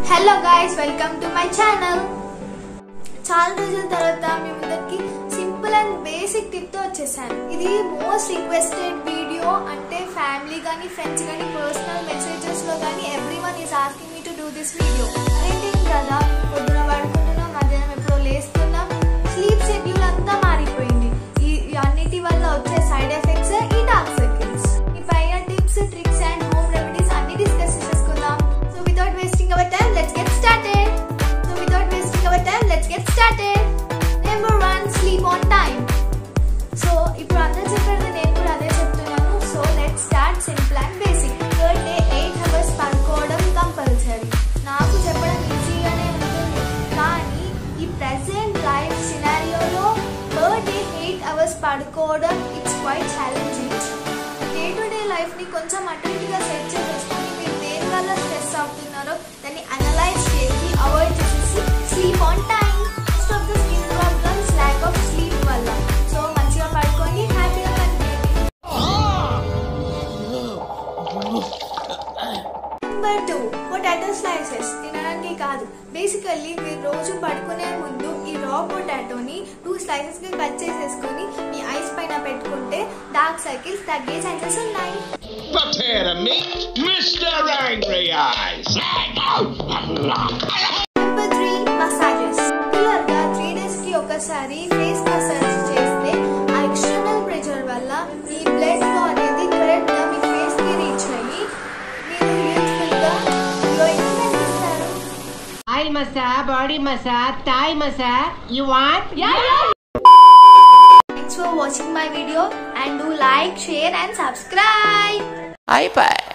Hello guys welcome to my channel చాలా రోజుల తర్వాత మీ ముందరికి సింపుల్ అండ్ బేసిక్ టిప్ తో వచ్చేసాను ఇది మోస్ట్ రిక్వెస్టెడ్ వీడియో అంటే ఫ్యామిలీ కానీ ఫ్రెండ్స్ కానీ పర్సనల్ మెసేజెస్ లో కానీ every one is asking me to do this video ఏంటి కదా పొద్దున పడుకుంటున్నాం మధ్యాహ్నం ఎప్పుడో లేస్తున్నాం స్లీప్ షెడ్యూల్ అంతా మారిపోయింది ఈ ఈ అన్నిటి వల్ల వచ్చే సైడ్ ఎఫెక్ట్స్ ఈ డార్క్ సర్కిల్స్ ఈ పైన tips tricks and home remedies అన్ని డిస్కస్ చేసుకుందాం so without wasting our time let's get started so without wasting our time let's get started number one sleep on time so ఇప్పుడు అందరూ చెప్పారు నేను కూడా అదే చెప్తున్నాను so let start simple and basic third day eight hours పడుకోవడం compulsory నాకు చెప్పడం ఈజీగానే ఉంటుంది కానీ ఈ ప్రెసెంట్ లైఫ్ సినారియోలో పర్ డే ఎయిట్ అవర్స్ పడుకోవడం it's quite challenging day to day లైఫ్ని కొంచెం అటు ఇటుగా సెట్ చేసుకొని మీరు దేని వల్ల స్ట్రెస్ అవుతున్నారో దాన్ని అనలైజ్ చేసి అవాయిడ్ చేసేసి sleep on time most of the skin problems lack of sleep వల్ల సో మంచిగా పడుకొని హ్యాపీగా కనిపించండి నెంబర్ టూ పొటాటో స్లైసెస్ తినడానికి కాదు బేసికల్లీ మీరు రోజు పడుకునే ముందు ఈ రా పొటాటోని టూ స్లైసెస్ గా కట్ చేసేసుకొని మీ ఐస్ పైన పెట్టుకుంటే డార్క్ సర్కిల్స్ తగ్గే ఛాన్సెస్ ఉన్నాయి Prepare to meet Mr. Angry Eyes. Number three massages regular గా త్రీ డేస్ కి ఒకసారి ఫేస్ మసాజ్ చేస్తే ఆ ఎక్స్టర్నల్ ప్రెషర్ వల్ల మీ బ్లడ్ ఫ్లో అనేది కరెక్ట్ గా మీ ఫేస్ కి రీచ్ అయ్యి మీరు యూత్ఫుల్ గా గ్లోయింగ్ కనిపిస్తారు Oil massage, body massage, Thai massage. You want? Thanks for watching my video and do like, share and subscribe. iPad.